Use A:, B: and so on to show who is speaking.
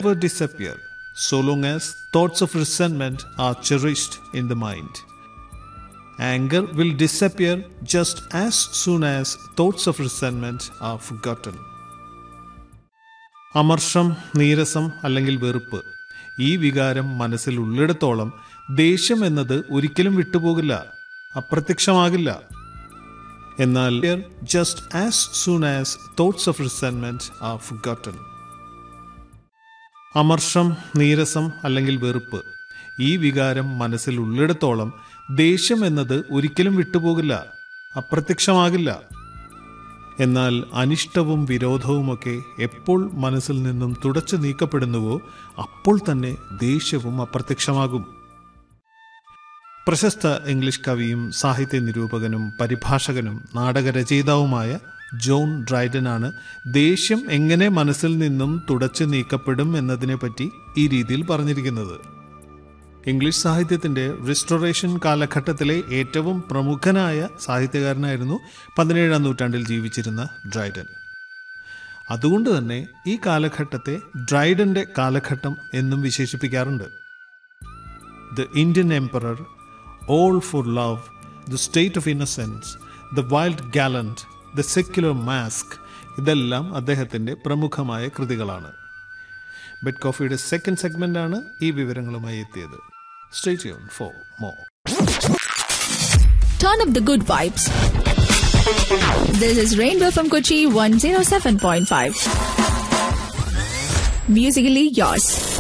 A: never disappear so long as thoughts of resentment are cherished in the mind. Anger will disappear just as soon as thoughts of resentment are forgotten. അമർഷം നീരസം അല്ലെങ്കിൽ വെറുപ്പ് ഈ വികാരം മനസ്സിൽ ഉള്ളിടത്തോളം ദേഷ്യം എന്നത് ഒരിക്കലും വിട്ടുപോകില്ല അപ്രത്യക്ഷമാകില്ല എന്നാൽ just as soon as thoughts of resentment are forgotten അമർഷം നീരസം അല്ലെങ്കിൽ വെറുപ്പ് ഈ വികാരം മനസ്സിൽ ഉള്ളിടത്തോളം ദേഷ്യം എന്നത് ഒരിക്കലും വിട്ടുപോകില്ല അപ്രത്യക്ഷമാകില്ല എന്നാൽ അനിഷ്ടവും വിരോധവുമൊക്കെ എപ്പോൾ മനസ്സിൽ നിന്നും തുടച്ചു നീക്കപ്പെടുന്നുവോ അപ്പോൾ തന്നെ ദേഷ്യവും അപ്രത്യക്ഷമാകും പ്രശസ്ത ഇംഗ്ലീഷ് കവിയും സാഹിത്യ നിരൂപകനും പരിഭാഷകനും നാടകരചയിതാവുമായ ജോൺ ഡ്രൈഡനാണ് ദേഷ്യം എങ്ങനെ മനസ്സിൽ നിന്നും തുടച്ചു നീക്കപ്പെടും എന്നതിനെപ്പറ്റി ഈ രീതിയിൽ പറഞ്ഞിരിക്കുന്നത് ഇംഗ്ലീഷ് സാഹിത്യത്തിന്റെ റിസ്റ്റോറേഷൻ കാലഘട്ടത്തിലെ ഏറ്റവും പ്രമുഖനായ സാഹിത്യകാരനായിരുന്നു പതിനേഴാം നൂറ്റാണ്ടിൽ ജീവിച്ചിരുന്ന ഡ്രൈഡൻ അതുകൊണ്ട് തന്നെ ഈ കാലഘട്ടത്തെ ഡ്രൈഡന്റെ കാലഘട്ടം എന്നും വിശേഷിപ്പിക്കാറുണ്ട് the Indian emperor all for love the state of innocence the wild gallant the secular masque ഇതെല്ലാം അദ്ദേഹത്തിൻ്റെ പ്രമുഖമായ കൃതികളാണ് ബെഡ് കോഫിയുടെ സെക്കൻഡ് സെഗ്മെൻ്റാണ് ഈ വിവരങ്ങളുമായി എത്തിയത് സ്റ്റേറ്റ് യൂൺ for more
B: Turn up the good vibes. This is Rainbow from Kochi 107.5. Musically yours.